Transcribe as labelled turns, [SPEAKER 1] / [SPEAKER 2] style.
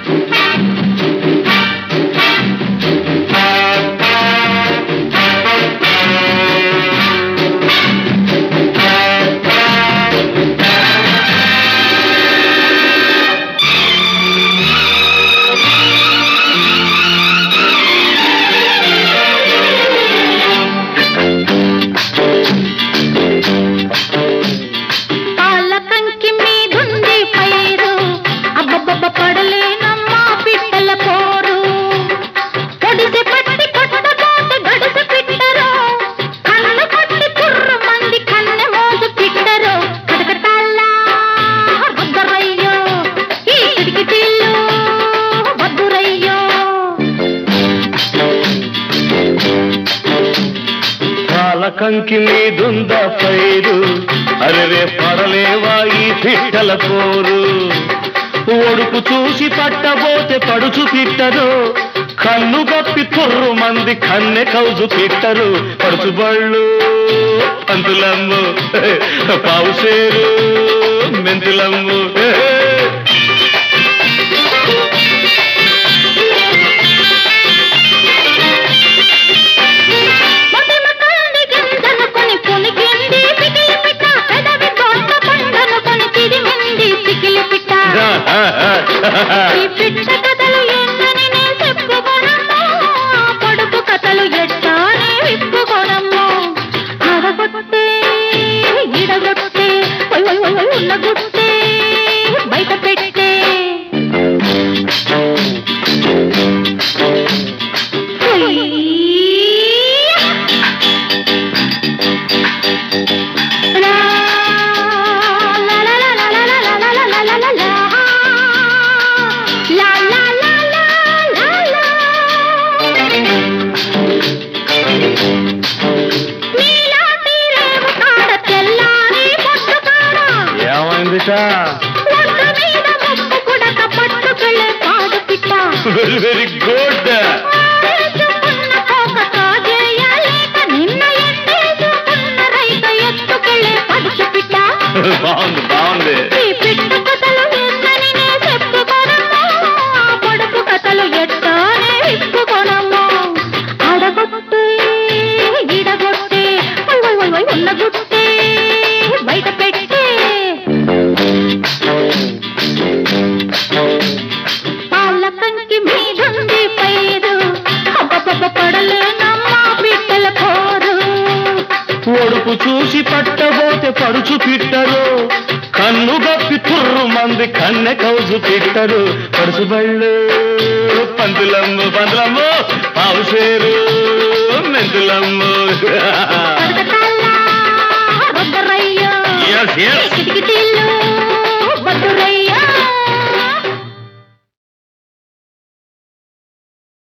[SPEAKER 1] పాల కంకి మీదుంది పైరు అబ్బబ్బబ్బ పడలేనమ్మా పిట్టల పోరు పొడిసి పట్టి కొట్టబోతే గడిసి పిట్టరు కన్ను పట్టి కుర్రు మంది కన్నె మోజు పిట్టరు కటకటాల్లా వద్దరయ్యో ఈ కిటికిటీలు వద్దురయ్యో
[SPEAKER 2] పాలకంకి మీదుందా పైరు అరెరే పడలేవా ఈ పిట్టల పోరు ఒడుపు చూసి పట్టబోతే పడుచు పిట్టరు కన్ను గప్పి తుర్రు మంది కన్నె కౌజు పిట్టరు పడుచు బళ్ళు పంతులమ్ము పావుసేరు మెంతులమ్ము
[SPEAKER 1] మొటిమ కంది గింజనుకొని పునికింది పికిలి పిట్ట పెదవి కోట పండనుకొని చిరిమింది పికిలి పిట్ట ఈ పిట్ట కథలు ఎన్నని నే చెప్పుకోనమ్మో పొడుపు కథలు ఎట్టానే విప్పుకోనమ్మో అడగొట్టే ఇడగొట్టే ఒయ్ ఒయ్ ఒయ్ ఒయ్ ఉన్నగొట్టే బయట పెట్టే లా లా లా లా లా లా లా లా లా లా లా లా లా లా లా లా లా నీలాంటి రేవు కాడ తెల్లారి పొట్టు కాడ
[SPEAKER 2] ఏమైందిట
[SPEAKER 1] ఒడ్డు మీద ముక్కు కుడక పట్టుకెళ్ళే పాడు పిట్ట
[SPEAKER 2] వెరీ వెరీ గుడ్
[SPEAKER 1] ఆరేసుకున్న కోక కాజేయలేక నిన్న ఎండేసుకున్న రైత ఎత్తుకెళ్ళే పడుచు పిట్ట
[SPEAKER 2] బాగుంది బాగుంది
[SPEAKER 1] ఈ పిట్ట కథలు ఎన్నని నే చెప్పుకోనమ్మో ఆ పొడుపు కథలు ఎట్టానే విప్పుకోనమ్మో అడగొట్టే ఇడగొట్టే వై వై వై వై ఉన్నగుట్టే బయట పెట్టే పాల కంకి మీదుంది పైరు అబ్బబ్బబ్బ పడలేనమ్మా బిడ్డల పోరు
[SPEAKER 2] ఒడుపు చూసి పట్టబోతే పడుచు పిట్టరు కన్ను గప్పి తుర్రు మంది కన్నె కౌజు పిట్టరు పడుచు బళ్ళు పంతులమ్ము పంతులమ్ము పావుసేరు మెంతులమ్ము